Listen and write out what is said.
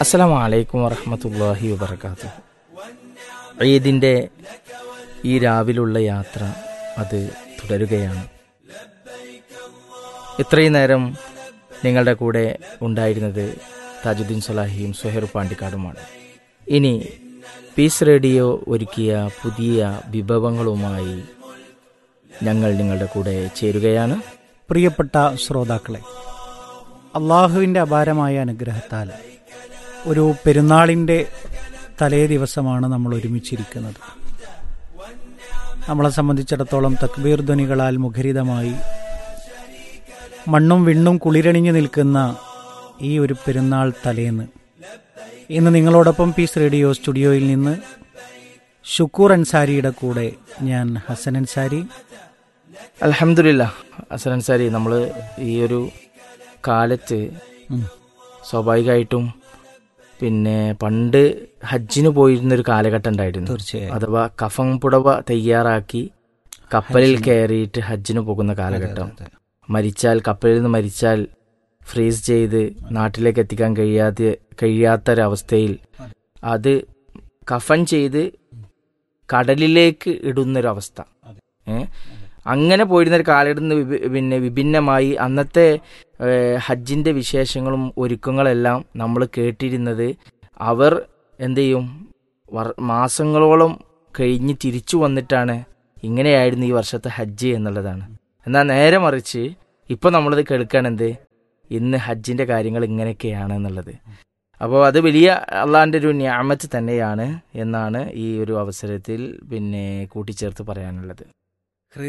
അസ്സലാമു അലൈക്കും വറഹമത്തല്ലാഹി വബർക്കാത്തു ഈദിൻ്റെ ഈ രാവിലുള്ള യാത്ര അത് തുടരുകയാണ് ഇത്രയും നേരം നിങ്ങളുടെ കൂടെ ഉണ്ടായിരുന്നത് താജുദ്ദീൻ സലാഹിയും സുഹൈർ പാണ്ടിക്കാടുമാണ് ഇനി പീസ് റേഡിയോ ഒരുക്കിയ പുതിയ വിഭവങ്ങളുമായി ഞങ്ങൾ നിങ്ങളുടെ കൂടെ ചേരുകയാണ് പ്രിയപ്പെട്ട ശ്രോതാക്കളെ അള്ളാഹുവിൻ്റെ അപാരമായ അനുഗ്രഹത്താൽ ഒരു പെരുന്നാളിൻ്റെ തലേ ദിവസമാണ് നമ്മൾ ഒരുമിച്ചിരിക്കുന്നത് നമ്മളെ സംബന്ധിച്ചിടത്തോളം തക്ബീർ ധ്വനികളാൽ മുഖരിതമായി മണ്ണും വിണ്ണും കുളിരണിഞ്ഞു നിൽക്കുന്ന ഈ ഒരു പെരുന്നാൾ തലേന്ന് ഇന്ന് നിങ്ങളോടൊപ്പം പീസ് റേഡിയോ സ്റ്റുഡിയോയിൽ നിന്ന് ഷുക്കൂർ അൻസാരിയുടെ കൂടെ ഞാൻ ഹസൻ അൻസാരി അലഹമില്ല അസൽ അൻസാരി നമ്മൾ ഈ ഒരു കാലത്ത് ഉം. സ്വാഭാവികമായിട്ടും പിന്നെ പണ്ട് ഹജ്ജിന് പോയിരുന്നൊരു കാലഘട്ടം ഉണ്ടായിരുന്നു തീർച്ചയായും അഥവാ കഫം പുടവ തയ്യാറാക്കി കപ്പലിൽ കയറിയിട്ട് ഹജ്ജിന് പോകുന്ന കാലഘട്ടം മരിച്ചാൽ കപ്പലിൽ നിന്ന് മരിച്ചാൽ ഫ്രീസ് ചെയ്ത് നാട്ടിലേക്ക് എത്തിക്കാൻ കഴിയാതെ കഴിയാത്തൊരവസ്ഥയിൽ അത് കഫൻ ചെയ്ത് കടലിലേക്ക് ഇടുന്നൊരവസ്ഥ ഏ അങ്ങനെ പോയിരുന്ന ഒരു കാലഘട്ടത്തിൽ നിന്ന് വിഭി- പിന്നെ വിഭിന്നമായി അന്നത്തെ ഏ, ഹജ്ജിന്റെ വിശേഷങ്ങളും ഒരുക്കങ്ങളെല്ലാം നമ്മൾ കേട്ടിരുന്നത് അവർ എന്ത് ചെയ്യും വർ- മാസങ്ങളോളം കഴിഞ്ഞ് തിരിച്ചു വന്നിട്ടാണ് ഇങ്ങനെയായിരുന്നു ഈ വർഷത്തെ ഹജ്ജ് എന്നുള്ളതാണ് എന്നാൽ നേരെ മറിച്ച് ഇപ്പൊ നമ്മളത് കേൾക്കുകയാണെന്ത് ഇന്ന് ഹജ്ജിന്റെ കാര്യങ്ങൾ ഇങ്ങനെയൊക്കെയാണ് എന്നുള്ളത് അപ്പോൾ അത് വലിയ അള്ളാഹിന്റെ ഒരു ഞാമത്ത് തന്നെയാണ് എന്നാണ് ഈ ഒരു അവസരത്തിൽ പിന്നെ കൂട്ടിച്ചേർത്ത് പറയാനുള്ളത്